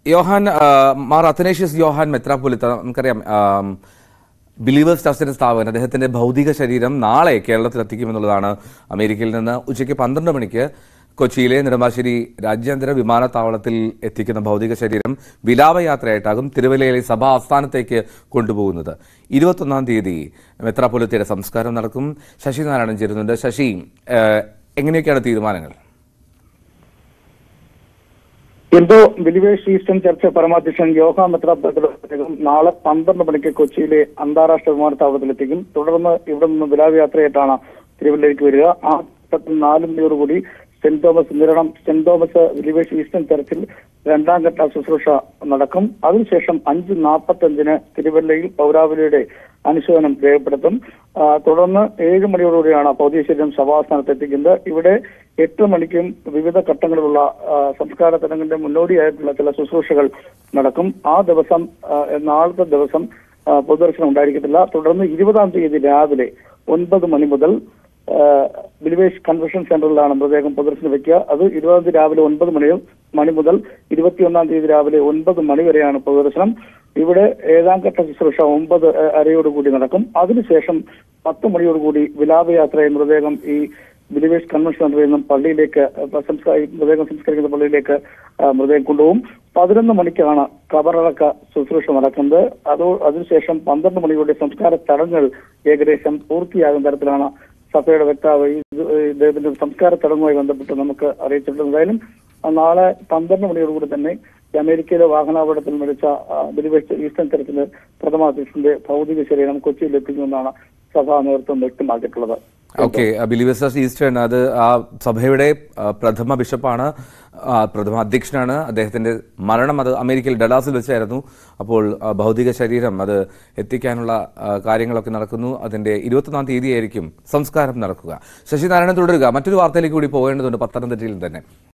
Yohan ആ, Mar Athanasius Yohan മെത്രാപ്പൊലിത്ത നമുക്കറിയാം ആം, believers ട്രസ്റ്റിന്റെ സ്ഥാപകൻ അദ്ദേഹത്തിന്റെ ഭൗതിക ശരീരം നാളെ കേരളത്തിൽ എത്തിക്കുമെന്നുള്ളതാണ് അമേരിക്കയിൽ നിന്ന് ഉച്ചയ്ക്ക് പന്ത്രണ്ട് മണിക്ക് കൊച്ചിയിലെ നെടുമ്പാശ്ശേരി രാജ്യാന്തര വിമാനത്താവളത്തിൽ എത്തിക്കുന്ന ഭൗതിക ശരീരം വിലാപയാത്രയായിട്ടാകും തിരുവല്ലയിലെ സഭാ ആസ്ഥാനത്തേക്ക് കൊണ്ടുപോകുന്നത് ഇരുപത്തൊന്നാം തീയതി മെത്രാപ്പൊലിത്തയുടെ സംസ്കാരം നടക്കും ശശി നാരായണൻ ചേരുന്നുണ്ട് ശശി ആ, എങ്ങനെയൊക്കെയാണ് തീരുമാനങ്ങൾ എന്തോ ബിലിവേഴ്സ് ഈസ്റ്റേൺ ചർച്ച് പരമാധ്യക്ഷൻ യോഹ മെത്രാപൊലിത്തയും നാളെ പന്ത്രണ്ട് മണിക്ക് കൊച്ചിയിലെ അന്താരാഷ്ട്ര വിമാനത്താവളത്തിലെത്തിക്കും തുടർന്ന് ഇവിടെ നിന്ന് വിലാപയാത്രയായിട്ടാണ് തിരുവല്ലയിലേക്ക് വരിക ആ ഘട്ടത്തിൽ നാല് മണിയോടുകൂടി saint Thomas Niranam saint Thomas believers eastern ചർച്ചിൽ രണ്ടാം ഘട്ട ശുശ്രൂഷ നടക്കും അതിനുശേഷം അഞ്ച് നാൽപ്പത്തഞ്ചിന് തിരുവല്ലയിൽ പൗരാവലിയുടെ അനുശോചനം രേഖപ്പെടുത്തും ആ, തുടർന്ന് ഏഴ് മണിയോടുകൂടിയാണ് ഭൗതിക ശരീരം സഭാസ്ഥാനത്ത് എത്തിക്കുന്നത് ഇവിടെ എട്ട് മണിക്കും വിവിധ ഘട്ടങ്ങളിലുള്ള ആ, സംസ്കാര ചടങ്ങിന്റെ മുന്നോടിയായിട്ടുള്ള ചില ശുശ്രൂഷകൾ നടക്കും ആ ദിവസം ആ, നാളത്തെ ദിവസം ആ, പൊതുദർശനം ഉണ്ടായിരിക്കത്തില്ല തുടർന്ന് ഇരുപതാം തീയതി രാവിലെ ഒൻപത് മണി മുതൽ ബിലിവേഷ് കൺവെൻഷൻ സെന്ററിലാണ് മൃതദേഹം പൊതുദർശനം വെക്കുക അത് ഇരുപതാം തീയതി രാവിലെ ഒൻപത് മണി മണി മുതൽ ഇരുപത്തിയൊന്നാം തീയതി രാവിലെ ഒൻപത് മണി വരെയാണ് പൊതുദർശനം ഇവിടെ ഏഴാം ഘട്ട ശുശ്രൂഷ ഒമ്പത് അഹ് അരയോടുകൂടി നടക്കും അതിനുശേഷം പത്ത് മണിയോടുകൂടി വിലാപയാത്രയെ മൃതദേഹം ഈ ബിലിവേഴ്സ് കൺവെൻഷൻ സെന്ററിൽ നിന്നും പള്ളിയിലേക്ക് അഹ് സംസ്കാ- ഈ മൃതദേഹം സംസ്കരിക്കുന്ന പള്ളിയിലേക്ക് അഹ് മൃതദേഹം കൊണ്ടുപോകും പതിനൊന്ന് മണിക്കാണ് കബറടക്ക ശുശ്രൂഷ നടക്കുന്നത് അതോ അതിനുശേഷം പന്ത്രണ്ട് മണിയോടെ സംസ്കാര ചടങ്ങുകൾ ഏകദേശം പൂർത്തിയാകുന്ന തരത്തിലാണ് സഭയുടെ വക്താവ് ഈ ഇത് ഇദ്ദേഹത്തിന്റെ സംസ്കാര ചടങ്ങുമായി ബന്ധപ്പെട്ട് നമുക്ക് അറിയിച്ചിട്ടുണ്ട് എന്തായാലും ആ നാളെ പന്ത്രണ്ട് മണിയോടുകൂടി തന്നെ ഈ അമേരിക്കയിലെ വാഹനാപകടത്തിൽ മരിച്ച ആ, ബിലിവേഴ്സ് ഈസ്റ്റേൺ ചർച്ചിലെ പ്രഥമ അധ്യക്ഷന്റെ ഭൗതിക ശരീരം കൊച്ചിയിൽ എത്തിക്കുമെന്നാണ് സഭാ നേതൃത്വം വ്യക്തമാക്കിയിട്ടുള്ളത് ഓക്കെ ബിലീവേഴ്സ് ഈസ്റ്റേൺ അത് ആ സഭയുടെ ആ, പ്രഥമ ബിഷപ്പാണ് ആ, പ്രഥമ അധ്യക്ഷനാണ് അദ്ദേഹത്തിന്റെ മരണം അത് അമേരിക്കയിൽ ഡലാസിൽ വെച്ചായിരുന്നു അപ്പോൾ ആ, ഭൗതിക ശരീരം അത് എത്തിക്കാനുള്ള ആ, കാര്യങ്ങളൊക്കെ നടക്കുന്നു അതിന്റെ ഇരുപത്തൊന്നാം തീയതിയായിരിക്കും സംസ്കാരം നടക്കുക ശശിനാരായണൻ തുടരുക മറ്റൊരു വാർത്തയിലേക്ക് കൂടി പോകേണ്ടതുണ്ട് പത്തനംതിട്ടയിൽ തന്നെ